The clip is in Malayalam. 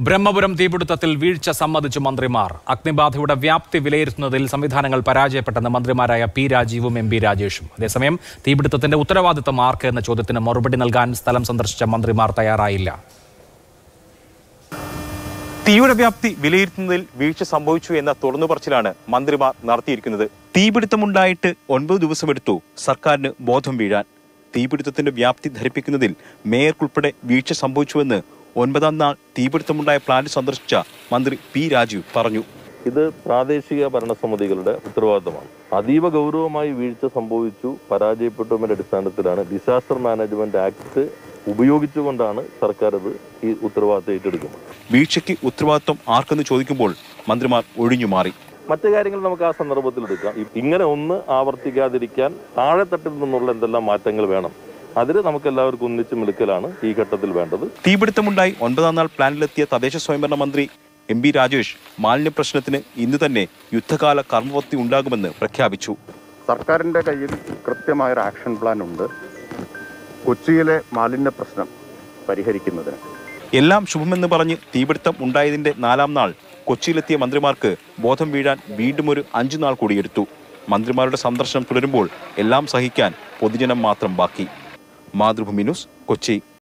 ബ്രഹ്മപുരം തീപിടുത്തത്തിൽ വീഴ്ച സമ്മതിച്ചു മന്ത്രിമാർ അഗ്നിബാധയുടെ വ്യാപ്തി വിലയിരുത്തുന്നതിൽ സംവിധാനങ്ങൾ പരാജയപ്പെട്ടെന്ന് മന്ത്രിമാരായ പി രാജീവും എം പി രാജേഷും അതേസമയം തീപിടുത്തത്തിന്റെ ഉത്തരവാദിത്തം ആർക്ക് എന്ന ചോദ്യത്തിന് മറുപടി നൽകാൻ സ്ഥലം സന്ദർശിച്ച മന്ത്രിമാർ തയ്യാറായില്ല തീയുടെ വ്യാപ്തി വിലയിരുത്തുന്നതിൽ വീഴ്ച സംഭവിച്ചു എന്ന തുറന്നു പറച്ചിലാണ് മന്ത്രിമാർ നടത്തിയിരിക്കുന്നത് തീപിടുത്തമുണ്ടായിട്ട് ഒൻപത് ദിവസമെടുത്തു സർക്കാരിന് ബോധം വീഴാൻ തീപിടുത്തത്തിന്റെ വ്യാപ്തി ധരിപ്പിക്കുന്നതിൽ മേയർക്കുൾപ്പെടെ വീഴ്ച സംഭവിച്ചുവെന്ന് ഒൻപതാം നാൾ തീപിടുത്തമുണ്ടായ പ്ലാന്റ് സന്ദർശിച്ച മന്ത്രി പി രാജീവ് പറഞ്ഞു ഇത് പ്രാദേശിക ഭരണസമിതികളുടെ ഉത്തരവാദിത്തമാണ് അതീവ ഗൗരവമായി വീഴ്ച സംഭവിച്ചു പരാജയപ്പെട്ടതിന്റെ അടിസ്ഥാനത്തിലാണ് ഡിസാസ്റ്റർ മാനേജ്മെന്റ് ആക്ട് ഉപയോഗിച്ചുകൊണ്ടാണ് സർക്കാർ ഇത് ഈ ഉത്തരവാദിത്തം ഏറ്റെടുക്കുന്നത് വീഴ്ചയ്ക്ക് ഉത്തരവാദിത്വം ആർക്കെന്ന് ചോദിക്കുമ്പോൾ മന്ത്രിമാർ ഒഴിഞ്ഞു മാറി മറ്റു കാര്യങ്ങൾ നമുക്ക് ആ സന്ദർഭത്തിൽ എടുക്കാം ഇ- ഇങ്ങനെ ഒന്ന് ആവർത്തിക്കാതിരിക്കാൻ താഴെത്തട്ടിൽ നിന്നുള്ള എന്തെല്ലാം മാറ്റങ്ങൾ വേണം അതിൽ നമുക്ക് എല്ലാവർക്കും ഒന്നിച്ച് മിടുക്കലാണ് ഈ ഘട്ടത്തിൽ വേണ്ടത് തീപിടുത്തമുണ്ടായി ഒൻപതാം നാൾ പ്ലാനിലെത്തിയ തദ്ദേശ സ്വയംഭരണ മന്ത്രി എം പി രാജേഷ് മാലിന്യ പ്രശ്നത്തിന് ഇന്ന് തന്നെ യുദ്ധകാല കർമ്മപത്തി ഉണ്ടാകുമെന്ന് പ്രഖ്യാപിച്ചു സർക്കാരിൻ്റെ കയ്യിൽ കൃത്യമായൊരു ആക്ഷൻ പ്ലാൻ ഉണ്ട് കൊച്ചിയിലെ മാലിന്യ പ്രശ്നം പരിഹരിക്കുന്നതിന് എല്ലാം ശുഭമെന്ന് പറഞ്ഞ് തീപിടുത്തം ഉണ്ടായതിന്റെ നാലാം നാൾ കൊച്ചിയിലെത്തിയ മന്ത്രിമാർക്ക് ബോധം വീഴാൻ വീണ്ടും ഒരു അഞ്ചു നാൾ കൂടിയെടുത്തു മന്ത്രിമാരുടെ സന്ദർശനം തുടരുമ്പോൾ എല്ലാം സഹിക്കാൻ പൊതുജനം മാത്രം ബാക്കി മാതൃഭൂമി ന്യൂസ് കൊച്ചി